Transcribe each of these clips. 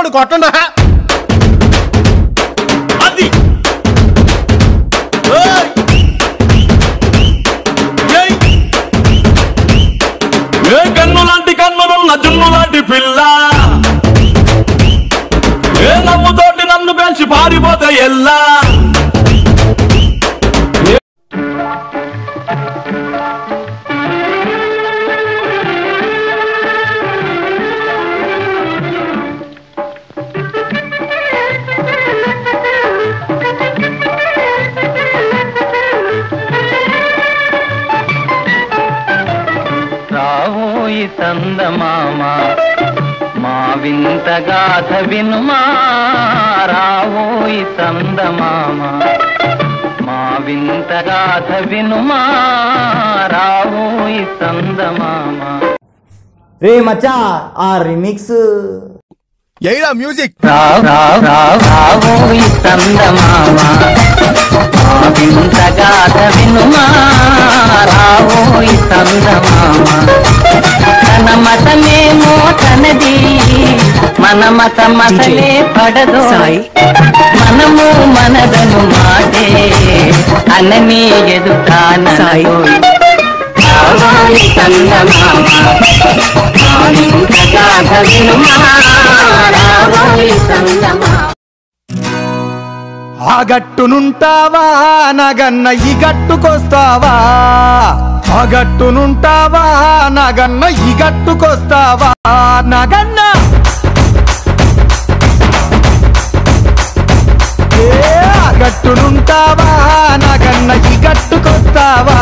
పడి కొట్టండి హా. అది ఏయ్! ఏయ్! ఏ కన్ను లాంటి కన్నులున్న జున్ను లాంటి పిల్ల ఏ నవ్వుతోటి నన్ను పెంచి పారిపోతే ఎల్లా రావోయి చందమామ మా వింత గాథ వినుమా రావోయి చందమామ మా వింత గాథ వినుమా రావోయి చందమామ రే మచ్చా ఆ రిమిక్స్ ఎయిరా మ్యూజిక్ రావ్ రావ్ రావ్ రావోయి చందమామ మా వింత గాథ వినుమా రావోయి చందమామ తన మతమేమో తనది మన మత మతలే పడదు మనము మనదను మాటే అన్నని ఎదుటానోయి రావోయి చందమామ మా వింత గాథ వినుమా రావోయి చందమామ ఆ గట్టునుంటావా నగన్న ఈ గట్టుకొస్తావా ఆ గట్టునుంటావా నగన్న ఈ గట్టుకొస్తావా నగన్న ఏ ఆ గట్టునుంటావా నగన్న ఈ గట్టుకొస్తావా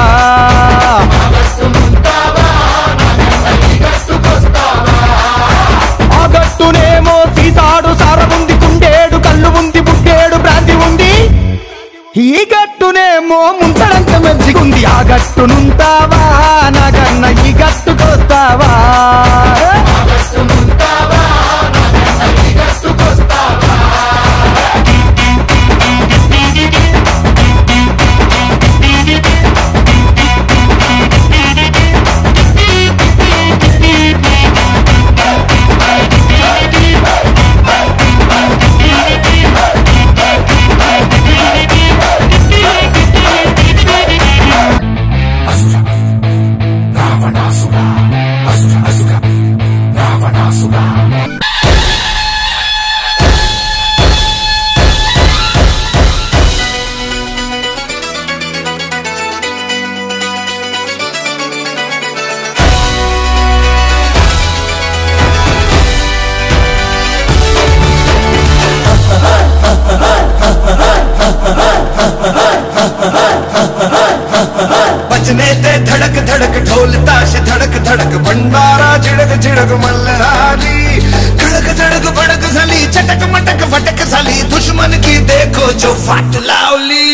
ఆ గట్టునేమో సీసాడు సారముంది కుండేడు కళ్ళు ఉంది బుడ్డేడు బ్రాంతి ఉంది ఈ గట్టునేమో ముంతడంత మంచిగుంది ఆ గట్టునుంటావా నాగన్న ఈ గట్టుకొస్తావా बजने ते धड़क धड़क ढोल ताश धड़क धड़क भंडारा झिड़क झिड़क मल्हारी धड़क धड़क भड़क सली चटक मटक फटक सली दुश्मन की देखो जो फाट लावली